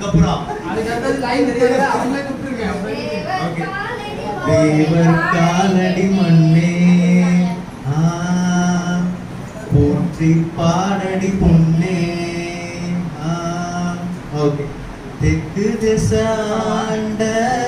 அதுக்கப்புறம் அதுக்கு அடுத்தது லைன் தெரியாது அவங்களே கொடுத்துருங்க ஓகே தேவர் காலடி மண்ணே ஆ, போற்றி பாடடி பொன்னே ஆ, ஓகே தெற்கு திசாண்ட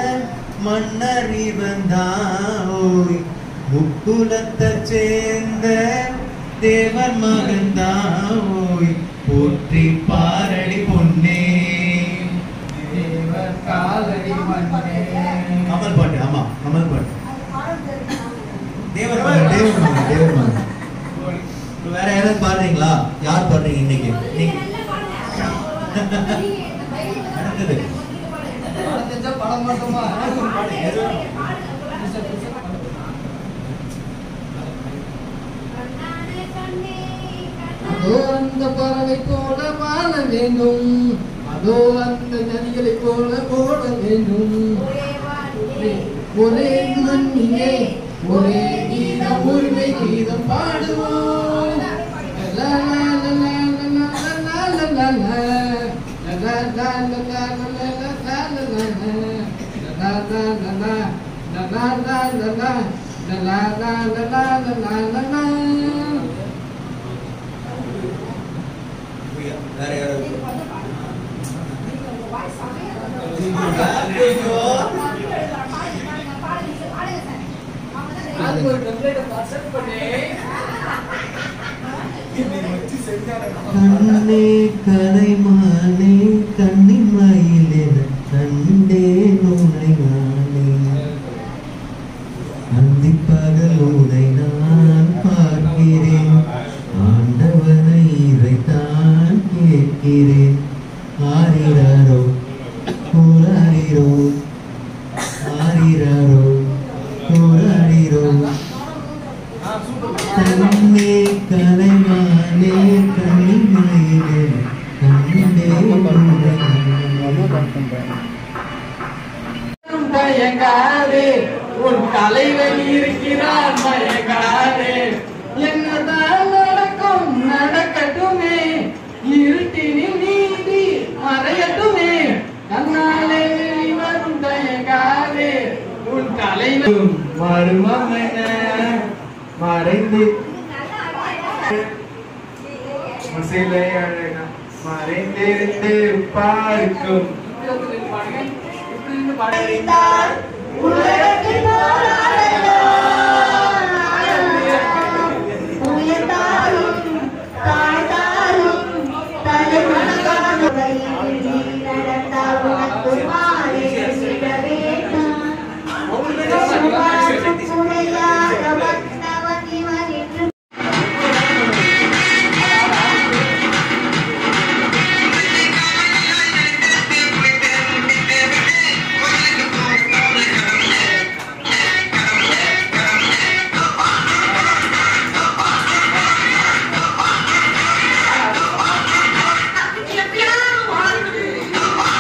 மன்னறிவந்தாய் முக்குலத்தை சேர்ந்த தேவர் மகந்தாய் போற்றி பாரடி பொன்னே தேவர் காலடி மண்ணே கமல் பாட்டு ஆமா கமல் பாட்டு தேவர் மகன் தேவர் மகன் தேவர் மகன் இப்ப வேற யாராவது பாடுறீங்களா யார் பாடுறீங்க இன்னைக்கு நீங்க அடுத்தது படம் தெரிஞ்சா படம் மட்டுமா அதோ அந்த பறவை போல வாழ வேண்டும் அதோ அந்த நதிகளை போல ஓட வேண்டும் ஒரே மண்ணிலே ஒரே கீதம் உரிமை கீதம் பாடுவோம் லா, லா, லா, லா, லா, லா, லா, லா, லா, லா. லா, லா, லா, லா, லா, லா, லா, லா, லா, லா, லா. லா, லா, லா, லா, லா, லா, லா, லா, லா. லா, லா, லா, லா, லா, லா, லா, லா, லா. வேற யாராவது அது ஒரு template அ set பண்ணி கண்ணே கலைமானே கண்ணிமயிலென கண்டே நுனை நானே அந்தி பகலோனை நான் பார்க்கிறேன் ஆண்டவனை இறைத்தான் கேட்கிறேன் ஆரிராரோ கூறாரிரோ ஆரிராரோ கூறாரிரோ தன்னே கலைமானே கண்ணிமயிலே கண்டே நுனை மயங்காதே உன் தலைவன் இருக்கிறார் மயங்காதே என்னதான் நடக்கும் நடக்கட்டுமே இருட்டினில் நீதி மறையட்டுமே கண்ணாலே வெளிவரும் தயங்காதே உன் தலைவன் மர்மம் என மறைந்து சிலை அழகா மறைந்திருந்து பார்க்கும் அறிந்தார் உலகத்தில் போராடலாம் உயர்ந்தாலும் தாழ்ந்தாலும் தலைவணங்காத வழியில் நடந்தால் உனக்கு மாறே விட வேண்டாம் சுபாஷம் புனையாக வந்தவன் இவன் என்று Yeah.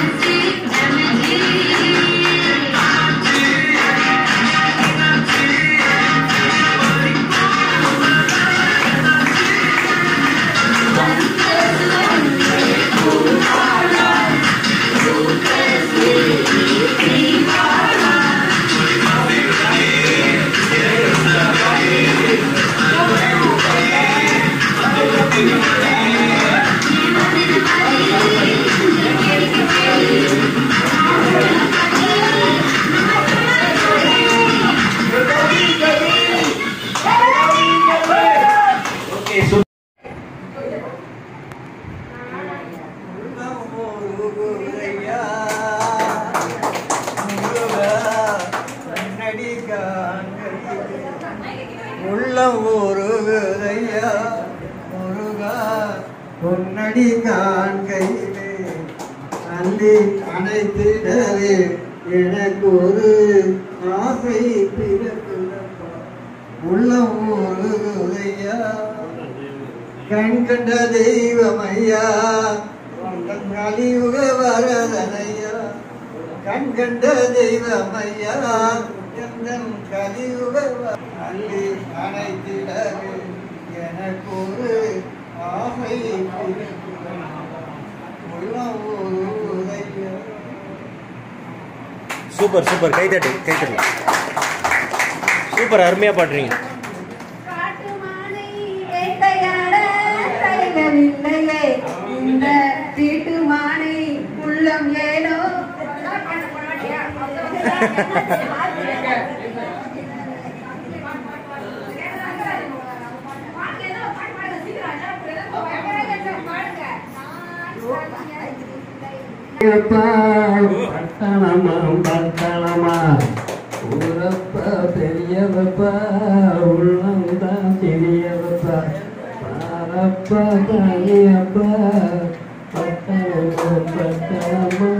உள்ளம் முருகையா முருகா பொன்னடி காண்கையிலே அள்ளி அணைத்திடவே எனக்கு ஒரு ஆசை பிறக்குதப்பா உள்ளம் முருகையா கண் கண்ட தெய்வம் ஐயா கலியுக வரதனையா கண் கண்ட தெய்வம் ஐயா எந்தன் கலியுக வ- அள்ளி அணைத்திடவே எனக்கு ஒரு ஆசை பிறக்குதப்பா. உள்ளம் முருகையா சூப்பர் சூப்பர் கைத்தட்டு கைத்தட்டு சூப்பர் அருமையாக பாடுறீங்க காட்டுமானை வேட்டையாட கைகளில்லையே இந்த வீட்டு மானை உள்ளம் ஏனோ அப்பா பட்டணமா பட்டணமா ஊரப்பா பெரியவப்பா உள்ளம்தான் சிறியவப்பா பாரப்பா தானியப்பா பட்டணமா பட்டணமா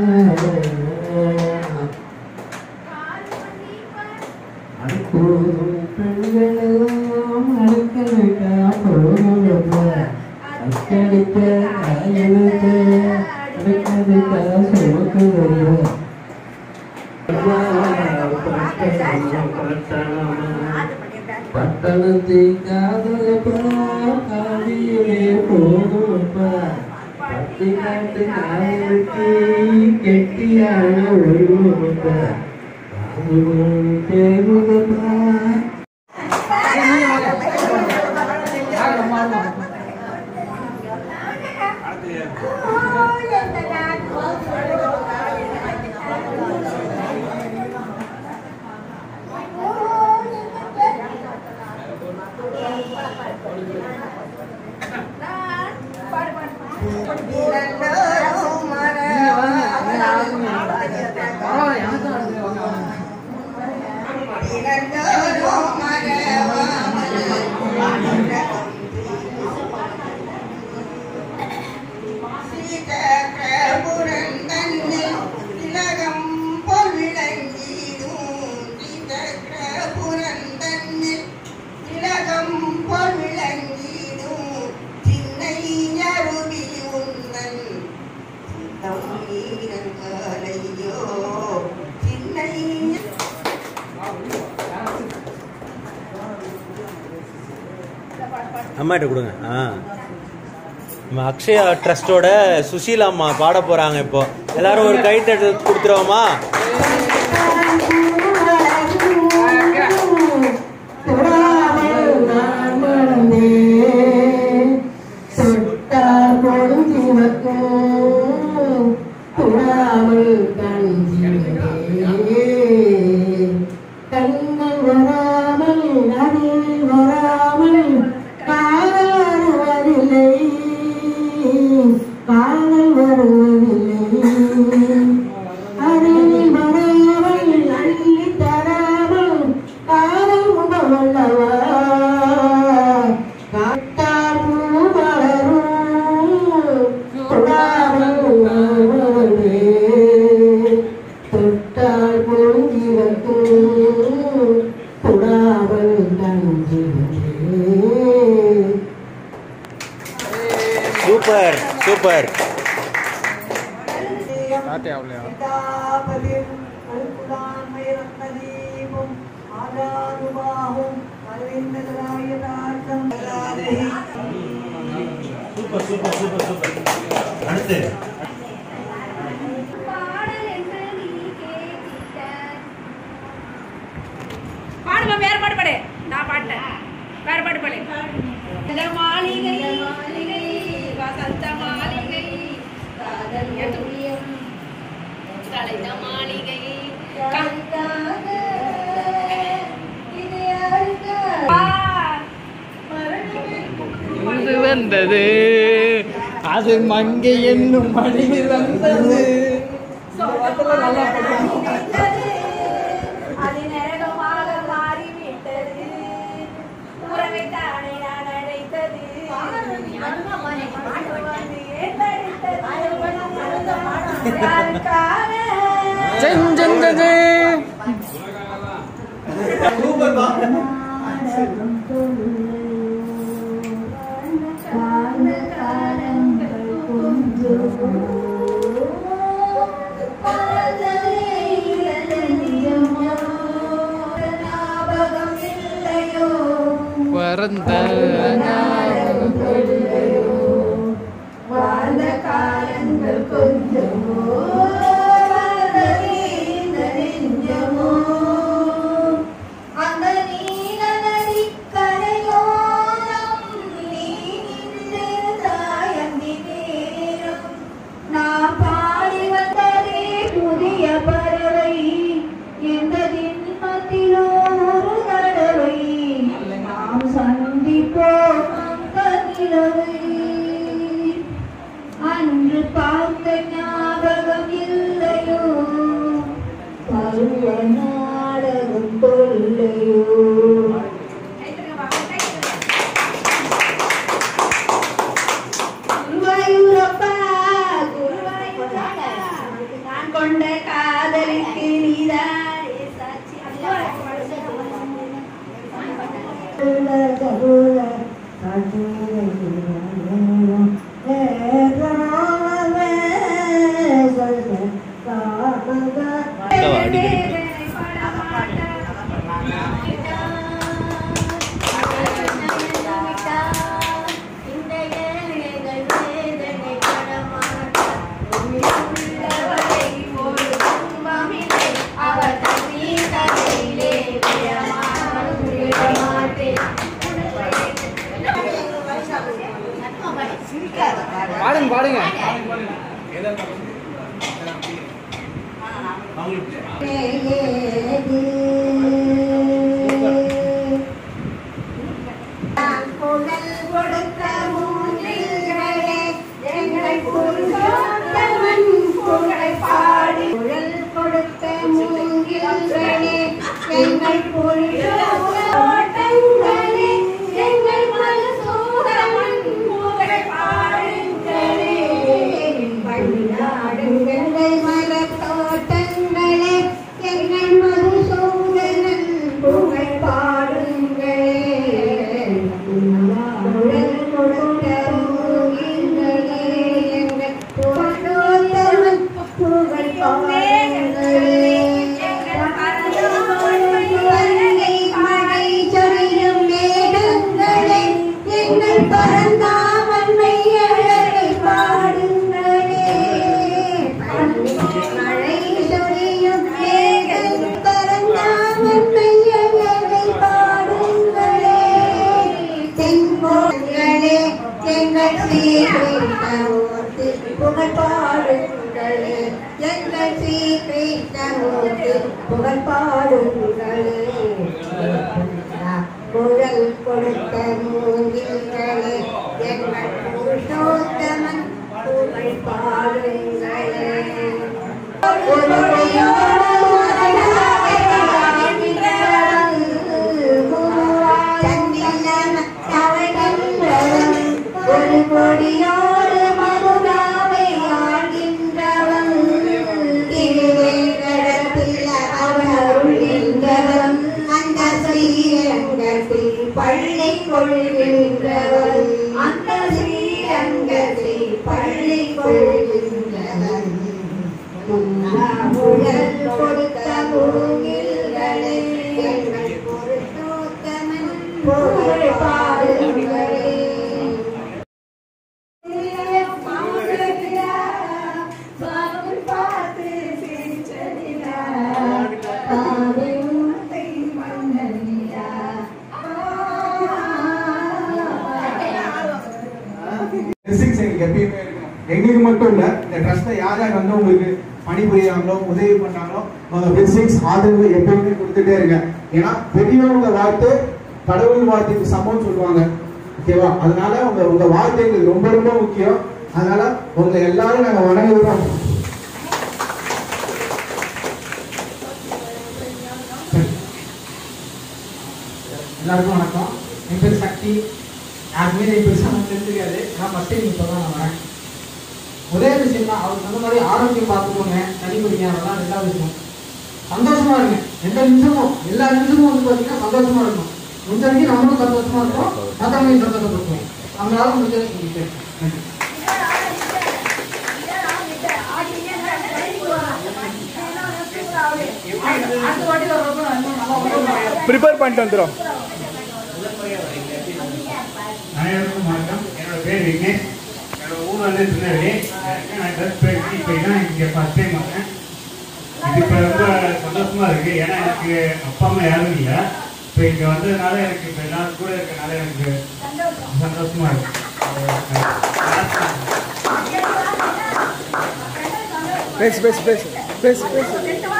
அடுப்போதும் பெண்களெல்லாம் அடுக்கணுக்கா போகப்பா அக்கடிக்க காயனுக்க அடுக்கடிக்கா சுமக்குதையா பட்டணத்தை காதலப்பா காவியிலே போகுமப்பா பத்தி காட்டு காதலுக்கு கெட்டியான ஒழுங்குமப்பா காதுகளும் தேவுதப்பா அம்மாட்ட கொடுங்க ஆ நம்ம அக்ஷயா ட்ரஸ்டோட சுசீலா அம்மா பாட போறாங்க இப்போ எல்லாரும் ஒரு கைத்தட்டு கொடுத்துருவோமா கண்கள் வராமல் அதில் வராமல் காதல் வருவதில்லை காதல் வருவதில்லை அருகில் வராமல் அள்ளி தராமல் காதல் முகமல்லவா காட்டார் பூ மலரும் தொடாமல் நாவலே தொட்டால் பொருந்தி வைக்கும் தொடாமல் தஞ்சி சூப்பர் சூப்பர் ஸ்டார்ட் ஆகலையா பிதாபதிம் அல்குலான்மை ரத்னதீபம் ஆதானுபாகும் அரவிந்தராயதார்த்தம் சூப்பர் சூப்பர் சூப்பர் சூப்பர் அடுத்து பாடல் என்று நீ கேட்டிட்ட பாடுமா வேற பாட்டு பாடு நான் பாட்டேன் வேற பாட்டு பாடு இந்த மாளிகை மாளிகை வசந்த மாளிகை காதல் எதுவும் கலைந்த மாளிகை கண்காக இது யாருக்காக? இது வந்தது அது மங்கை என்னும் மடியில் வந்தது நினைத்தது, அது நரகமாக மாறிவிட்டது உறவைத்தானே நான் அழைத்தது அது வந்து ஏற்படுத்தது. யாருக்காக? செஞ்சது சூப்பர் பா கால காலங்கள் கொஞ்சம் ஞாபகம் இல்லையோ பறந்த வாழ்ந்த காலங்கள் கொஞ்சமோ வாழ்ந்ததே இந்த நெஞ்சமோ அந்த நீல நதி கரையோரம் நீ நின்றிருந்தாய் அந்தி நேரம் நான் பாடி வந்ததே புதிய பறவை எந்த தின்மத்திலோ ஒரு தடவை நாம் சந்திப்போம் அந்த நிலவை அன்று பார்த்த ஞாபகம் இல்லையோ பருவ நாடகம் கொள்ளையோ குருவாயூரப்பா குருவாயூரப்பா நான் கொண்ட காதலுக்கு நீதான் சாட்சி அடிக்கடி இந்த ஏழைகள் வேதனை படமாட்டவரை ஒரு துன்பமில்லை அவர் தண்ணீர் கரையிலே விடமாட்டேன் பாடுங்க பாடுங்க புகழ் கொடுத்த மூன்றில்களே எங்களை புருஷோத்தமன் புகழை பாடி புகழ் கொடுத்த மூங்கில்களே எங்கள் புருஷோத்தங்களே எங்கள் மனசூதமன் புகழை பாடுங்களே பள்ளிநாடுங்கள் மலர் தோட்டங்களே எங்கள் மதுசூதனன் புகழ் பாடுங்களே குழல் கொடுத்த மூங்கில்களே எங்கள் புருஷோத்தமன் புகழ் பாடுங்களே மழை சொரியும் மேகங்களே எங்கள் பரந்தாமன்மை அழகை பாடுங்களே மழை சொரியும் மேகம் பரந்தாமன்மை அழகை பாடுங்களே தென்போங்களே எங்கள் சீர்வைத்தோத்து புகழ் பாடுங்களே எங்கள் சீர்வைத்தோத்து புகழ் பாடுங்களே குழல் கொடுத்த மூங்கில்களே எங்கள் புருஷோத்தமன் புகழ் பாடுங்களே ஒரு கொடியோடு மலராக ஒரு கொடியோடு மதுராவை ஆகின்றவன் திருவேங்கடத்தில் அவன் அருள்கின்றவன் அந்த ஸ்ரீரங்கத்தில் பள்ளி கொள்கின்றவன் அந்த ஸ்ரீரங்கத்தில் பள்ளி கொள்கின்றவன் முழல் கொடுத்த மூங்கில்களே எங்கள் பொருத்தோத்தமன் புகழ் பாடுங்களே பார்த்து சிரிச்சதிலா பாவை உன்னை மன்னனியா பிசிக்ஸ் எங்களுக்கு எப்பயுமே இருக்கணும் எங்களுக்கு மட்டும் இல்ல இந்த ட்ரஸ்ட்டை யார் யார் வந்து உங்களுக்கு பணிபுரியாங்களோ உதவி பண்ணாங்களோ உங்க பிசிக்ஸ் ஆதரவு எப்பயுமே கொடுத்துட்டே இருங்க ஏன்னா பெரியவங்க வார்த்தை கடவுள் வார்த்தைக்கு சமம்னு சொல்லுவாங்க ஓகேவா அதனால உங்க உங்க வார்த்தை எங்களுக்கு ரொம்ப ரொம்ப முக்கியம் அதனால உங்களை எல்லாரும் நாங்க வணங்குறோம் எல்லாருக்கும் வணக்கம் என் பேர் சக்தி யாருக்குமே என் பெருசாக எனக்கு தெரிஞ்சுக்காது நான் ஃபஸ்ட் டைம் இப்போ தான் நான் வரேன் ஒரே விஷயம் தான் அவர் சொன்ன மாதிரி ஆரோக்கியம் பார்த்துக்கோங்க தனி குடிங்க அதெல்லாம் ரெண்டாவது விஷயம் சந்தோஷமா இருங்க எந்த நிமிஷமும் எல்லா நிமிஷமும் வந்து பார்த்தீங்கன்னா சந்தோஷமா இருக்கும் முடிஞ்ச வரைக்கும் நம்மளும் சந்தோஷமா இருக்கும் மற்றவங்களையும் சந்தோஷப்படுத்துவோம் நம்மளால முடிஞ்சதை செஞ்சுட்டேன் நன்றி அடுத்த வாட்டி வர்றப்ப நான் இன்னும் நல்லா வருவேன். ப்ரிப்பேர் பண்ணிட்டு வந்துடும் அனைவருக்கும் வணக்கம் என்னோட பேர் விக்னேஷ் என்னோட ஊர் வந்து திருநெல்வேலி நான் ட்ரெஸ் பேசி இப்போ தான் இங்கே ஃபஸ்ட் டைம் வரேன் இது இப்போ ரொம்ப சந்தோஷமா இருக்கு ஏன்னா எனக்கு அப்பா அம்மா யாரும் இல்லை இப்போ இங்கே வந்ததுனால எனக்கு இப்போ எல்லாரும் கூட இருக்கனால எனக்கு சந்தோஷமா இருக்கு பேசு பேசு பேசு பேசு பேசு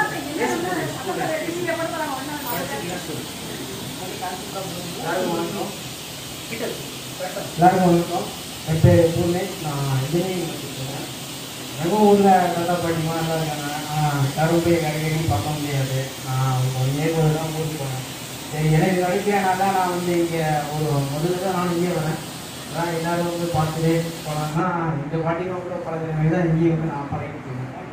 எல்லாருக்கும் வணக்கம் என் பேர் பூர்ணேஷ் நான் இன்ஜினியரிங் படிச்சிருக்கேன் எனக்கும் ஊரில் நல்லா படிமா நல்லா இருக்காங்க ஆனால் தருமபுரி கடைகளையும் பார்க்க முடியாது நான் ஒரு நேர்வது தான் ஊருக்கு போனேன் சரி எனக்கு இது வரைக்கும் நான் தான் நான் வந்து இங்கே ஒரு முதல்ல தான் நான் இங்கே வரேன் அதான் எல்லாரும் வந்து பார்த்துட்டு போனாங்கன்னா இந்த வாட்டிக்கும் கூட பழகிற மாதிரி தான் இங்கேயும் வந்து நான் பழகிட்டு இருக்கேன்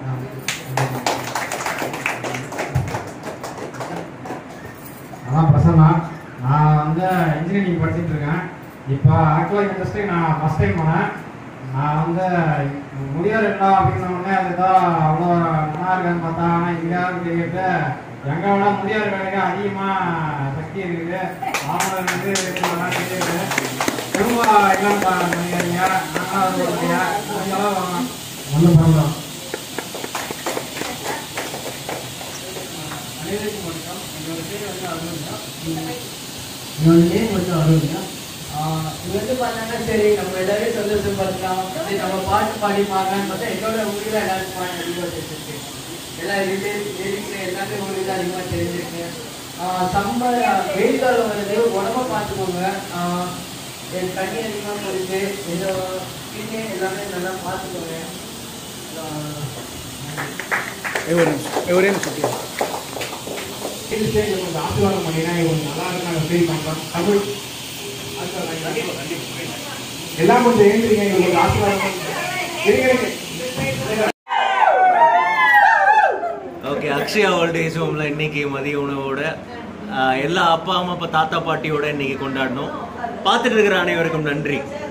அதான் பிரசன்னா நான் வந்து இன்ஜினியரிங் படிச்சுட்டு இருக்கேன் இப்போ ஆக்சுவலாக இந்த டெஸ்ட்டு நான் ஃபஸ்ட் டைம் போனேன் நான் வந்து முடியாது இல்லை அப்படின்ன உடனே அதுதான் அவ்வளோ நல்லா இருக்கான்னு பார்த்தா ஆனால் இங்கேயாவது தெரியுது எங்க விட முடியாத வேலைக்கு அதிகமாக சக்தி இருக்குது ஆமாம் இருக்குது இதெல்லாம் தெரியுது திரும்ப எல்லாம் பண்ணிக்கிறீங்க நாங்களும் அது இல்லையா கொஞ்சம் வாங்க ஒன்றும் பண்ணலாம் அனைவருக்கும் வணக்கம் என்னோட பேர் வந்து அருண்யா என்னோட நேம் வந்து அருண்யா இது வந்து பார்த்தீங்கன்னா சரி நம்ம எல்லாரையும் சந்தோஷப்படுத்தலாம் சரி நம்ம பாட்டு பாடி பாடலாம்னு பார்த்தா என்னோட ஊரில் எல்லாருக்கும் பாட்டு அதிகமாக தெரிஞ்சிருக்கு எல்லா லிரிக்ஸ் எல்லாமே உங்களுக்கு அதிகமாக தெரிஞ்சிருக்கு ஆஹ் சம்மர் வெயில் காலம் வருது உடம்ப பார்த்துக்கோங்க ஆஹ் என் தண்ணி அதிகமாக போயிட்டு இந்த ஸ்கின்னே எல்லாமே நல்லா பார்த்துக்கோங்க ஒரே நிமிஷம் இது சரி கொஞ்சம் ஆசீர்வாதம் பண்ணினா இவங்க நல்லா இருக்கு நாங்கள் ஃபீல் பண்ணுறோம் தமிழ் எல்லாம் கொஞ்சம் எழுந்திரிங்க இவங்களுக்கு ஆசீர்வாதம் பண்ணுங்க. இருங்க, இருங்க. ஓகே அக்ஷயா ஓல்டேஜ் ஹோம்ல இன்னைக்கு மதிய உணவோட ஆஹ், எல்லா அப்பா அம்மா அப்பா தாத்தா பாட்டியோட இன்னைக்கு கொண்டாடணும் பார்த்துட்டு இருக்கிற அனைவருக்கும் நன்றி